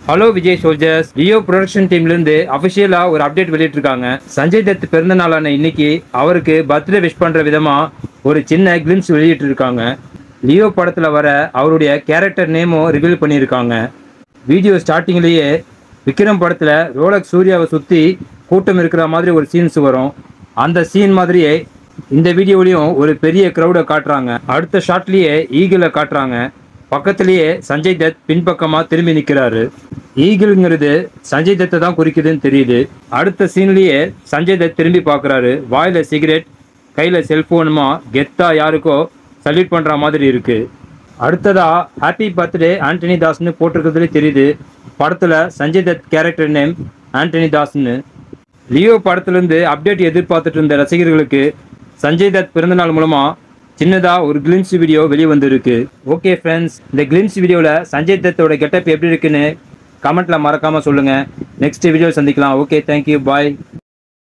hello Vijay soldiers Leo production டீம்ல இருந்து அபிஷியலா ஒரு அப்டேட் வெளியிட்டிருக்காங்க சஞ்சய் தத் பிறந்த நாளான இன்னைக்கு அவருக்கு பர்த்டே விஷ் பண்ற விதமா ஒரு சின்ன கிளிம்ஸ் வெளியிட்டு இருக்காங்க லியோ படத்துல வர அவருடைய கேரக்டர் நேமும் ரிவீல் பண்ணியிருக்காங்க வீடியோ ஸ்டார்டிங்லேயே விக்ரம் படத்துல ரோலக்ஸ் சூர்யாவை சுத்தி கூட்டம் இருக்கிற மாதிரி ஒரு சீன்ஸ் வரும் அந்த சீன் மாதிரியே இந்த வீடியோலையும் ஒரு பெரிய க்ரௌடை காட்டுறாங்க அடுத்த ஷாட்லயே ஈகிளை காட்டுறாங்க பக்கத்திலேயே சஞ்சய் தத் பின்பக்கமா திரும்பி நிக்கிறாரு ஈகிள்ங்கிறது சஞ்சய் தத்தை தான் குறிக்குதுன்னு தெரியுது அடுத்த சீன்லயே சஞ்சய் தத் திரும்பி பார்க்கறாரு வாயில சிகரெட் கையில செல்போனுமா கெத்தா யாருக்கோ சல்யூட் பண்ற மாதிரி இருக்கு அடுத்ததா ஹாப்பி பர்த்டே ஆண்டனி தாஸ்னு போட்டிருக்கிறதுலே தெரியுது படத்துல சஞ்சய் தத் கேரக்டர் நேம் ஆண்டனி தாஸ்னு லியோ படத்துலேருந்து அப்டேட் எதிர்பார்த்துட்டு இருந்த ரசிகர்களுக்கு சஞ்சய் தத் பிறந்தநாள் மூலமா சின்னதா ஒரு கிளிம்ஸ் வீடியோ வெளியே வந்திருக்கு ஓகே ஃப்ரெண்ட்ஸ் இந்த கிளிம்ஸ் வீடியோவில் சஞ்சய் தத்தோட கெட்டப் எப்படி இருக்குன்னு கமெண்ட்ல மறக்காம சொல்லுங்க நெக்ஸ்ட் வீடியோ சந்திக்கலாம் ஓகே தேங்க்யூ பாய்